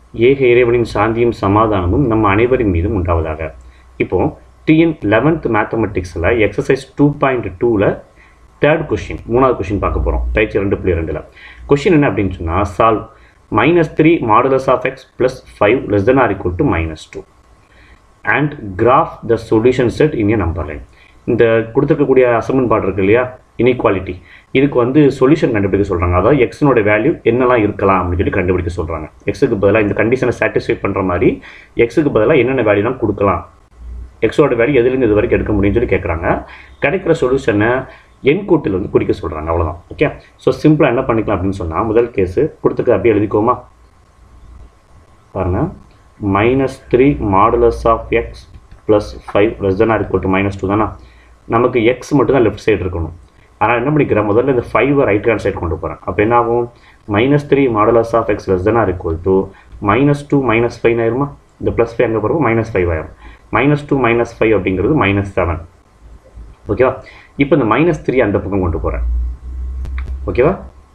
ஏக இறைவனின் சாந்தியும் சமாதானமும் நம்ம அனைவரின் மீதும் உண்டாவதாக இப்போ டிஎன் லெவன்த் மேத்தமெட்டிக்ஸில் எக்ஸசைஸ் டூ பாயிண்ட் டூவில் தேர்ட் கொஷின் மூணாவது கொஷின் பார்க்க போகிறோம் பயிற்சி ரெண்டு புள்ளி ரெண்டில் கொஷின் என்ன அப்படின்னு சொன்னால் solve minus three modulus of X plus five less than or equal to minus two and graph the solution set in a number line இந்த கொடுத்துருக்கக்கூடிய அசைன்மெண்ட் பாட் இருக்கு இல்லையா இன்இக்வாலிட்டி இதுக்கு வந்து சொல்யூஷன் கண்டுபிடிக்க சொல்கிறாங்க அதாவது எக்ஸினோட வேல்யூ என்னெல்லாம் இருக்கலாம் அப்படின்னு சொல்லி கண்டுபிடிக்க சொல்கிறாங்க எக்ஸுக்கு பதிலாக இந்த கண்டிஷனை சாட்டிஸ்ஃபை பண்ணுற மாதிரி எக்ஸுக்கு பதிலாக என்னென்ன வேல்யூலாம் கொடுக்கலாம் எக்ஸோட வேல்யூ எதுலேருந்து இது வரைக்கும் எடுக்க முடியும்னு சொல்லி கேட்குறாங்க கிடைக்கிற சொல்யூஷனை என் கூட்டில் வந்து குறிக்க சொல்கிறாங்க அவ்வளோதான் ஓகே ஸோ சிம்பிளாக என்ன பண்ணிக்கலாம் அப்படின்னு சொன்னால் முதல் கேஸு கொடுத்துட்டு அப்படியே எழுதிக்கோமா பாருங்கள் minus three modulus of X plus five less than or equal to minus two தானே நமக்கு எக்ஸ் மட்டும் தான் லெஃப்ட் சைடு இருக்கணும் ஆனால் என்ன பண்ணிக்கிறேன் முதல்ல இந்த ஃபைவை ரைட் ஹேண்ட் சைடு கொண்டு போகிறேன் அப்போ என்ன ஆகும் minus three modulus of X less than or equal to minus two minus five ஆயிருமா இந்த ப்ளஸ் ஃபைவ் அங்கே போகிறப்போ மைனஸ் ஃபைவ் ஆயிரும் மைனஸ் டூ மைனஸ் ஃபைவ் அப்படிங்கிறது மைனஸ் செவன் ஓகேவா இப்போ இந்த மைனஸ் த்ரீ அந்த பக்கம் கொண்டு போகிறேன் ஓகேவா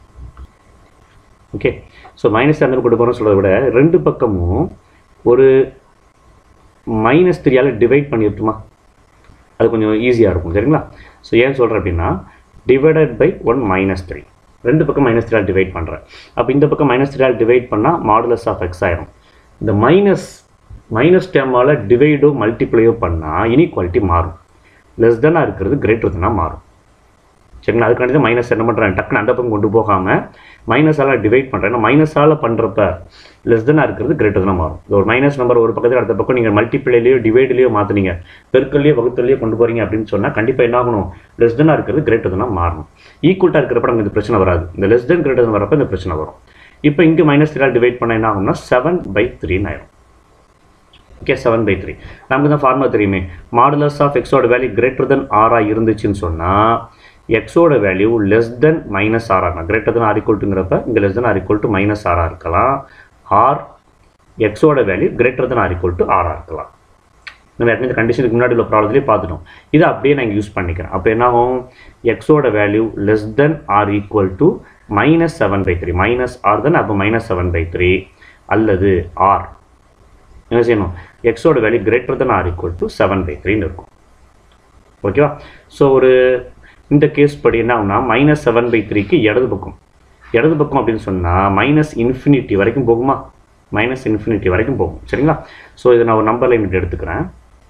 ஓகே ஸோ மைனஸ் அந்த கொண்டு போகிறோம்னு சொல்கிறத விட ரெண்டு பக்கமும் ஒரு மைனஸ் த்ரீயால் டிவைட் பண்ணிட்டுமா அது கொஞ்சம் ஈஸியாக இருக்கும் சரிங்களா ஸோ ஏன் சொல்கிறேன் அப்படின்னா divided by one minus three ரெண்டு பக்கம் மைனஸ் த்ரீயால் டிவைட் பண்ணுறேன் அப்போ இந்த பக்கம் மைனஸ் த்ரீயால் டிவைட் பண்ணால் மாடுலஸ் ஆஃப் எக்ஸ் ஆயிரும் இந்த மைனஸ் மைனஸ் டேமால் டிவைடோ மல்டிப்ளையோ பண்ணால் இன்இக்வாலிட்டி மாறும் லெஸ் தென்னாக இருக்கிறது கிரேட்டர் தென்னாக மாறும் சரிங்களா அதுக்காண்டி தான் மைனஸ் என்ன பண்ணுறேன் டக்குன்னு அந்த பக்கம் கொண்டு போகாமல் மைனஸால் டிவைட் பண்ணுறேன் ஏன்னா மைனஸால் பண்ணுறப்ப லெஸ் தென்னாக இருக்கிறது கிரேட்டர் தான் மாறும் ஒரு மைனஸ் நம்பர் ஒரு பக்கத்தில் அடுத்த பக்கம் நீங்கள் மல்டிப்ளைலையோ டிவைட்லையோ மாற்றுனீங்க பெருக்கல்லையோ வகுத்தலையோ கொண்டு போகிறீங்க அப்படின்னு சொன்னால் கண்டிப்பாக என்ன ஆகணும் லெஸ் தென்னாக இருக்கிறது கிரேட்டர் தான் மாறணும் ஈக்குவல்ட்டாக இருக்கிறப்ப நமக்கு இந்த பிரச்சனை வராது இந்த லெஸ் தென் கிரேட்டர் வரப்போ இந்த பிரச்சனை வரும் இப்போ இங்கே மைனஸ் த்ரீயால் டிவைட் பண்ண என்ன ஆகும்னா செவன் பை த்ரீன்னு ஆயிரும் ஓகே செவன் பை த்ரீ நமக்கு தான் ஃபார்முலா தெரியுமே மாடுலஸ் ஆஃப் எக்ஸோட வேல்யூ கிரேட்டர் தென் ஆராக இருந்துச்சுன்னு சொன்னால் எக்ஸோட value less than minus R ஆகலாம் கிரேட்டர் தென் ஆர் ஈக்குவல்ட்டுங்கிறப்ப இங்கே less than or equal to minus ஆராக இருக்கலாம் ஆர் எக்ஸோட value greater than or equal to ஆராக இருக்கலாம் நம்ம ஏற்கனவே இந்த கண்டிஷனுக்கு முன்னாடி உள்ள ப்ராப்ளத்துலேயே பார்த்துட்டோம் இதை அப்படியே நான் யூஸ் பண்ணிக்கிறேன் அப்போ என்ன ஆகும் எக்ஸோட value less than or equal to minus seven by three minus R then அப்போ மைனஸ் செவன் பை த்ரீ அல்லது ஆர் என்ன செய்யணும் எக்ஸோட value greater than or equal to seven by த்ரீன்னு இருக்கும் ஓகேவா ஸோ ஒரு இந்த கேஸ் படி என்ன ஆகும்னா மைனஸ் செவன் பை த்ரீக்கு இடது பக்கம் இடது பக்கம் அப்படின்னு சொன்னால் மைனஸ் இன்ஃபினிட்டி வரைக்கும் போகுமா மைனஸ் இன்ஃபினிட்டி வரைக்கும் போகும் சரிங்களா ஸோ இதை நான் ஒரு நம்பர் லைன் எடுத்துக்கிறேன்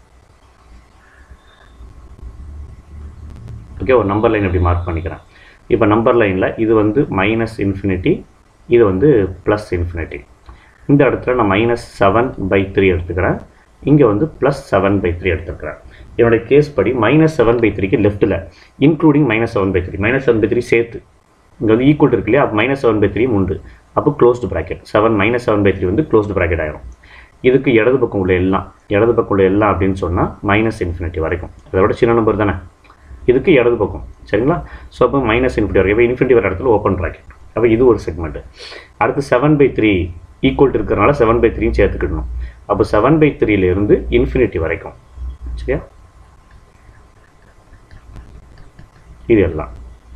ஓகே ஒரு நம்பர் லைன் இப்படி மார்க் பண்ணிக்கிறேன் இப்போ நம்பர் லைனில் இது வந்து மைனஸ் இன்ஃபினிட்டி இது வந்து ப்ளஸ் இன்ஃபினிட்டி இந்த இடத்துல நான் மைனஸ் செவன் பை த்ரீ எடுத்துக்கிறேன் இங்கே வந்து ப்ளஸ் செவன் பை த்ரீ எடுத்துக்கிறேன் என்னோட கேஸ் படி மைனஸ் செவன் பை த்ரீக்கு லெஃப்ட்டில் including minus seven by three minus seven by three சேர்த்து இங்கே வந்து ஈக்குவல் இருக்கு இல்லையா அப்போ மைனஸ் செவன் பை த்ரீ உண்டு அப்போ closed bracket seven minus seven by three வந்து க்ளோஸ்டு ப்ராக்கெட் ஆயிரும் இதுக்கு இடது பக்கம் உள்ள எல்லாம் இடது பக்கம் உள்ள எல்லாம் அப்படின்னு சொன்னால் மைனஸ் இன்ஃபினிட்டி வரைக்கும் அதை விட சின்ன நம்பர் தானே இதுக்கு இடது பக்கம் சரிங்களா ஸோ அப்போ மைனஸ் இன்ஃபினிட்டி வரைக்கும் இப்போ இன்ஃபினிட்டி வர இடத்துல ஓப்பன் ப்ராக்கெட் அப்போ இது ஒரு செக்மெண்ட்டு அடுத்து செவன் பை த்ரீ ஈக்குவல் இருக்கிறனால செவன் பை த்ரீயும் சேர்த்துக்கிடணும் அப்போ செவன் பை த்ரீலேருந்து இன்ஃபினிட்டி வரைக்கும் சரியா இது எல்லாம்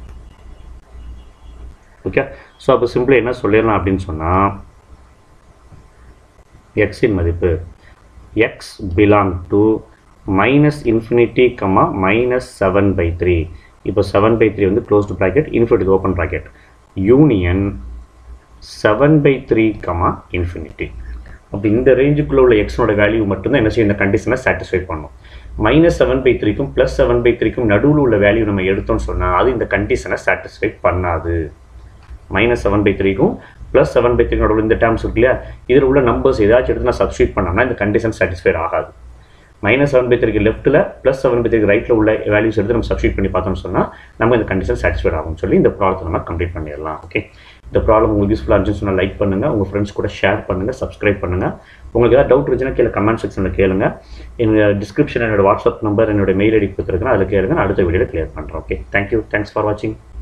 ஓகே ஸோ அப்போ சிம்பிளாக என்ன சொல்லிடலாம் அப்படின்னு சொன்னால் எக்ஸின் மதிப்பு X belong to minus infinity comma minus seven by three இப்போ செவன் பை த்ரீ வந்து closed bracket infinity open bracket union seven by three comma infinity அப்போ இந்த ரேஞ்சுக்குள்ளே உள்ள எக்ஸனோட வேல்யூ மட்டும்தான் என்ன செய்யும் இந்த கண்டிஷனை சாட்டிஸ்ஃபை பண்ணும் மைனஸ் செவன் பை த்ரீக்கும் ப்ளஸ் செவன் பை த்ரீக்கும் நடுவில் உள்ள வேல்யூ நம்ம எடுத்தோம்னு சொன்னால் அது இந்த கண்டிஷனை சாட்டிஸ்ஃபை பண்ணாது மைனஸ் செவன் பை த்ரீக்கும் ப்ளஸ் செவன் பை த்ரீ நடுவில் இந்த டேர்ம்ஸ் இருக்கு இல்லையா இதில் உள்ள நம்பர்ஸ் ஏதாச்சும் எடுத்து நான் சப்ஸ்டியூட் பண்ணோம்னா இந்த கண்டிஷன் சாட்டிஸ்ஃபைட் ஆகாது மைனஸ் செவன் பை த்ரீக்கு லெஃப்ட்டில் ப்ளஸ் செவன் பை த்ரீக்கு ரைட்டில் உள்ள வேல்யூஸ் எடுத்து நம்ம சப்ஸ்டியூட் பண்ணி பார்த்தோம்னு சொன்னால் நம்ம இந்த கண்டிஷன் சாட்டிஸ்ஃபைட் ஆகும்னு சொல்லி இந்த ப்ராப்ளத்தை நம்ம கம்ப்ளீட் பண்ணிடலாம் ஓகே இந்த ப்ராப்ளம் உங்களுக்கு யூஸ்ஃபுல்லாக இருந்துச்சுன்னு சொன்னால் லைக் பண்ணுங்கள் உங்கள் ஃப்ரெண்ட்ஸ் கூட ஷேர் பண்ணுங்கள் சப்ஸ்கிரைப் பண்ணுங்கள் உங்களுக்கு ஏதாவது டவுட் இருந்துச்சுன்னா கீழே கமெண்ட் செக்ஷனில் கேளுங்க என்னோட டிஸ்கிரிப்ஷன் என்னோட வாட்ஸ்அப் நம்பர் என்னோட மெயில் ஐடி கொடுத்துருக்கேன் அதில் கேளுங்க நான் அடுத்த வீடியோவில் கிளியர் பண்ணுறேன் ஓகே தேங்க்யூ தேங்க்ஸ் ஃபார் வாட்சிங்